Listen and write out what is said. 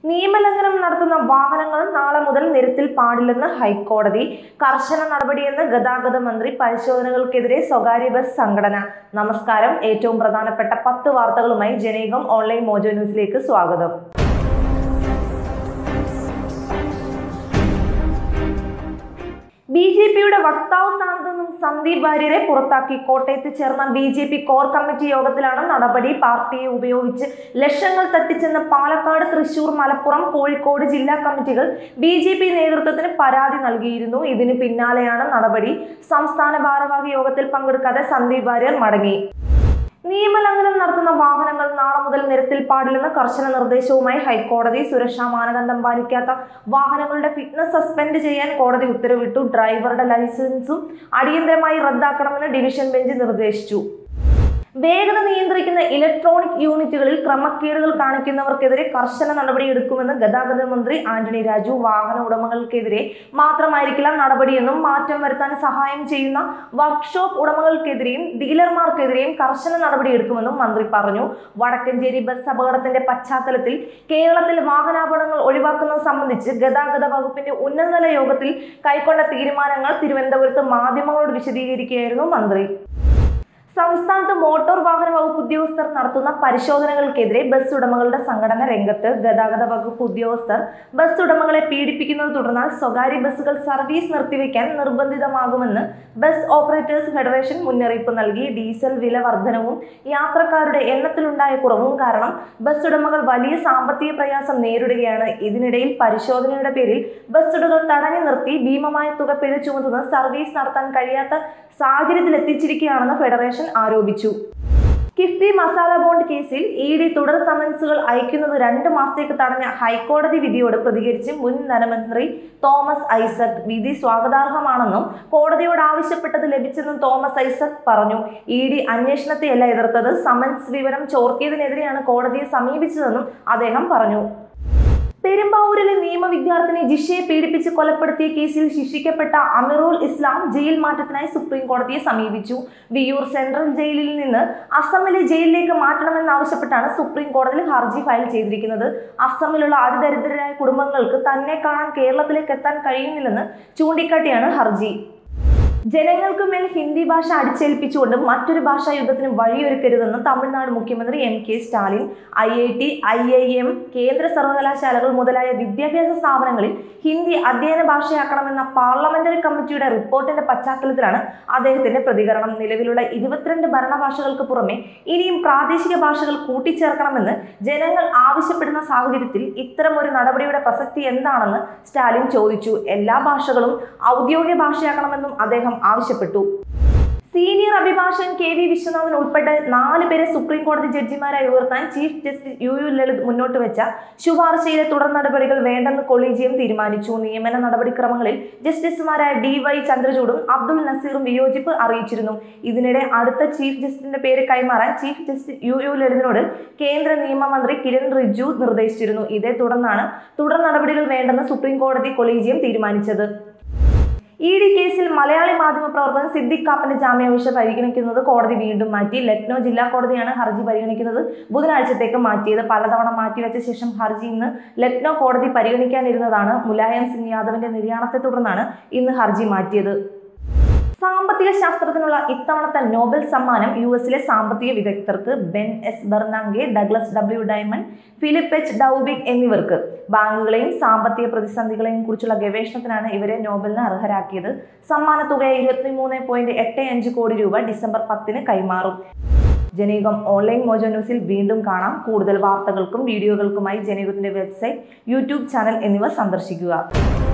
നിയമലംഘനം നടത്തുന്ന വാഹനങ്ങൾ നാളെ മുതൽ നിരത്തിൽ പാടില്ലെന്ന് ഹൈക്കോടതി കർശന നടപടിയെന്ന് ഗതാഗത മന്ത്രി പരിശോധനകൾക്കെതിരെ സ്വകാര്യ ബസ് സംഘടന നമസ്കാരം ഏറ്റവും പ്രധാനപ്പെട്ട പത്ത് വാർത്തകളുമായി ജനയുഗം ഓൺലൈൻ മോജോ ന്യൂസിലേക്ക് സ്വാഗതം ബി ജെ പിയുടെ വക്താവ് സ്ഥാനത്ത് നിന്നും സന്ദീപ് വാര്യരെ പുറത്താക്കി കോട്ടയത്ത് ചേർന്ന B J P core committee യോഗത്തിലാണ് നടപടി പാർട്ടിയെ ഉപയോഗിച്ച് ലക്ഷങ്ങൾ തട്ടിച്ചെന്ന് പാലക്കാട് തൃശൂർ മലപ്പുറം കോഴിക്കോട് ജില്ലാ കമ്മിറ്റികൾ ബി ജെ പി നേതൃത്വത്തിന് പരാതി നൽകിയിരുന്നു ഇതിന് പിന്നാലെയാണ് നടപടി സംസ്ഥാന ഭാരവാഹി യോഗത്തിൽ പങ്കെടുക്കാതെ സന്ദീപ് വാര്യർ മടങ്ങി നിയമലംഘനം നടത്തുന്ന വാഹനങ്ങൾ നാളെ മുതൽ നിരത്തിൽ പാടില്ലെന്ന കർശന നിർദ്ദേശവുമായി ഹൈക്കോടതി സുരക്ഷാ മാനദണ്ഡം പാലിക്കാത്ത വാഹനങ്ങളുടെ ഫിറ്റ്നസ് സസ്പെൻഡ് ചെയ്യാൻ കോടതി ഉത്തരവിട്ടു ഡ്രൈവറുടെ ലൈസൻസും അടിയന്തരമായി റദ്ദാക്കണമെന്ന് ഡിവിഷൻ ബെഞ്ച് നിർദ്ദേശിച്ചു വേഗത നിയന്ത്രിക്കുന്ന ഇലക്ട്രോണിക് യൂണിറ്റുകളിൽ ക്രമക്കേടുകൾ കാണിക്കുന്നവർക്കെതിരെ കർശന നടപടിയെടുക്കുമെന്ന് ഗതാഗത മന്ത്രി ആന്റണി രാജു വാഹന ഉടമകൾക്കെതിരെ മാത്രമായിരിക്കില്ല നടപടിയെന്നും മാറ്റം വരുത്താൻ സഹായം ചെയ്യുന്ന വർക്ക്ഷോപ്പ് ഉടമകൾക്കെതിരെയും ഡീലർമാർക്കെതിരെയും കർശന നടപടിയെടുക്കുമെന്നും മന്ത്രി പറഞ്ഞു വടക്കഞ്ചേരി ബസ് അപകടത്തിന്റെ പശ്ചാത്തലത്തിൽ കേരളത്തിൽ വാഹനാപകടങ്ങൾ ഒഴിവാക്കുന്നത് സംബന്ധിച്ച് ഗതാഗത വകുപ്പിന്റെ ഉന്നതതല യോഗത്തിൽ കൈക്കൊണ്ട തീരുമാനങ്ങൾ തിരുവനന്തപുരത്ത് മാധ്യമങ്ങളോട് വിശദീകരിക്കുകയായിരുന്നു മന്ത്രി സംസ്ഥാനത്ത് മോട്ടോർ വാഹന വകുപ്പ് ഉദ്യോഗസ്ഥർ നടത്തുന്ന പരിശോധനകൾക്കെതിരെ ബസ് ഉടമകളുടെ സംഘടന രംഗത്ത് ഗതാഗത വകുപ്പ് ഉദ്യോഗസ്ഥർ ബസ് ഉടമകളെ പീഡിപ്പിക്കുന്നത് തുടർന്നാൽ സ്വകാര്യ ബസ്സുകൾ സർവീസ് നിർത്തിവെക്കാൻ നിർബന്ധിതമാകുമെന്ന് ബസ് ഓപ്പറേറ്റേഴ്സ് ഫെഡറേഷൻ മുന്നറിയിപ്പ് നൽകി ഡീസൽ വില വർധനവും യാത്രക്കാരുടെ എണ്ണത്തിലുണ്ടായ കുറവും കാരണം ബസ് ഉടമകൾ വലിയ സാമ്പത്തിക പ്രയാസം നേരിടുകയാണ് ഇതിനിടയിൽ പരിശോധനയുടെ പേരിൽ ബസ് ഉടമകൾ തടഞ്ഞു നിർത്തി ഭീമമായ തുക പിഴ ചുമത്തുന്ന സർവീസ് നടത്താൻ കഴിയാത്ത സാഹചര്യത്തിൽ എത്തിച്ചിരിക്കുകയാണെന്ന് ഫെഡറേഷൻ ആരോപിച്ചു കിഫ്ബി മസാല ബോണ്ട് കേസിൽ ഇ ഡി തുടർ സമൻസുകൾ അയക്കുന്നത് രണ്ട് മാസത്തേക്ക് തടഞ്ഞ ഹൈക്കോടതി വിധിയോട് പ്രതികരിച്ച് മുൻ ധനമന്ത്രി തോമസ് ഐസക് വിധി സ്വാഗതാർഹമാണെന്നും കോടതിയോട് ആവശ്യപ്പെട്ടത് ലഭിച്ചെന്നും തോമസ് ഐസക് പറഞ്ഞു ഇ ഡി അന്വേഷണത്തെയല്ല എതിർത്തത് സമൻസ് വിവരം ചോർത്തിയതിനെതിരെയാണ് കോടതിയെ സമീപിച്ചതെന്നും അദ്ദേഹം പറഞ്ഞു പെരുമ്പാവൂരിലെ നിയമ വിദ്യാർത്ഥിനി ജിഷയെ പീഡിപ്പിച്ച് കൊലപ്പെടുത്തിയ കേസിൽ ശിക്ഷിക്കപ്പെട്ട അമിറുൽ ഇസ്ലാം ജയിൽ മാറ്റത്തിനായി സുപ്രീം കോടതിയെ സമീപിച്ചു വിയൂർ സെൻട്രൽ ജയിലിൽ നിന്ന് അസമിലെ ജയിലിലേക്ക് മാറ്റണമെന്നാവശ്യപ്പെട്ടാണ് സുപ്രീം കോടതിയിൽ ഹർജി ഫയൽ ചെയ്തിരിക്കുന്നത് അസമിലുള്ള അതിദരിദ്രരായ കുടുംബങ്ങൾക്ക് തന്നെ കാണാൻ കേരളത്തിലേക്ക് എത്താൻ കഴിയുന്നില്ലെന്ന് ചൂണ്ടിക്കാട്ടിയാണ് ഹർജി ജനങ്ങൾക്ക് മേൽ ഹിന്ദി ഭാഷ അടിച്ചേൽപ്പിച്ചുകൊണ്ട് മറ്റൊരു ഭാഷാ യുദ്ധത്തിന് വഴിയൊരുക്കരുതെന്ന് തമിഴ്നാട് മുഖ്യമന്ത്രി M K Stalin I I T I I M കേന്ദ്ര സർവകലാശാലകൾ മുതലായ വിദ്യാഭ്യാസ സ്ഥാപനങ്ങളിൽ ഹിന്ദി അധ്യയന ഭാഷയാക്കണമെന്ന പാർലമെന്ററി കമ്മിറ്റിയുടെ റിപ്പോർട്ടിന്റെ പശ്ചാത്തലത്തിലാണ് അദ്ദേഹത്തിന്റെ പ്രതികരണം നിലവിലുള്ള ഇരുപത്തിരണ്ട് ഭരണഭാഷകൾക്ക് പുറമെ ഇനിയും പ്രാദേശിക ഭാഷകൾ കൂട്ടിച്ചേർക്കണമെന്ന് ജനങ്ങൾ ആവശ്യപ്പെടുന്ന സാഹചര്യത്തിൽ ഇത്തരം ഒരു നടപടിയുടെ പ്രസക്തി എന്താണെന്ന് സ്റ്റാലിൻ ചോദിച്ചു എല്ലാ ഭാഷകളും ഔദ്യോഗിക ഭാഷയാക്കണമെന്നും അദ്ദേഹം ആവശ്യപ്പെട്ടു സീനിയർ അഭിഭാഷകൻ കെ വി വിശ്വനാഥൻ ഉൾപ്പെടെ നാല് പേരെ സുപ്രീം കോടതി ജഡ്ജിമാരായി ഉയർത്താൻ chief justice U U Lalit മുന്നോട്ട് വെച്ച ശുപാർശയിലെ തുടർ നടപടികൾ വേണ്ടെന്ന് കൊളീജിയം തീരുമാനിച്ചു നിയമന നടപടിക്രമങ്ങളിൽ ജസ്റ്റിസുമാരായ ഡി വൈ ചന്ദ്രചൂഡും അബ്ദുൾ നസീറും വിയോജിപ്പ് അറിയിച്ചിരുന്നു ഇതിനിടെ അടുത്ത ചീഫ് ജസ്റ്റിസിന്റെ പേര് കൈമാറാൻ ചീഫ് ജസ്റ്റിസ് യു യു ലളിതിനോട് കേന്ദ്ര നിയമമന്ത്രി കിരൺ റിജ്ജു നിർദ്ദേശിച്ചിരുന്നു ഇതേ തുടർന്നാണ് തുടർ നടപടികൾ വേണ്ടെന്ന് സുപ്രീം കോടതി കൊളീജിയം തീരുമാനിച്ചത് ഇ ഡി കേസിൽ മലയാളി മാധ്യമ പ്രവർത്തകൻ സിദ്ദിഖ് കാപ്പന്റെ ജാമ്യാപേക്ഷ പരിഗണിക്കുന്നത് കോടതി വീണ്ടും മാറ്റി ലക്നൗ ജില്ലാ കോടതിയാണ് ഹർജി പരിഗണിക്കുന്നത് ബുധനാഴ്ചത്തേക്ക് മാറ്റിയത് പലതവണ മാറ്റിവെച്ച ശേഷം ഹർജി ഇന്ന് ലക്നൗ കോടതി പരിഗണിക്കാനിരുന്നതാണ് മുലായം സിംഗ് യാദവിന്റെ നിര്യാണത്തെ തുടർന്നാണ് ഇന്ന് ഹർജി മാറ്റിയത് സാമ്പത്തിക ശാസ്ത്രത്തിനുള്ള ഇത്തവണത്തെ നോബൽ സമ്മാനം യു എസിലെ സാമ്പത്തിക വിദഗ്ധർക്ക് Ben S Bernanke Douglas W Diamond Philip H Dybvig എന്നിവർക്ക് ബാങ്കുകളെയും സാമ്പത്തിക പ്രതിസന്ധികളെയും കുറിച്ചുള്ള ഗവേഷണത്തിനാണ് ഇവരെ നോബലിന് അർഹരാക്കിയത് സമ്മാനത്തുക ഇരുപത്തിമൂന്ന് പോയിന്റ് എട്ട് അഞ്ച് കോടി രൂപ ഡിസംബർ പത്തിന് കൈമാറും ജനയുഗം ഓൺലൈൻ മോജോ ന്യൂസിൽ വീണ്ടും കാണാം കൂടുതൽ വാർത്തകൾക്കും വീഡിയോകൾക്കുമായി ജനയുഗത്തിന്റെ വെബ്സൈറ്റ് യൂട്യൂബ് ചാനൽ എന്നിവ സന്ദർശിക്കുക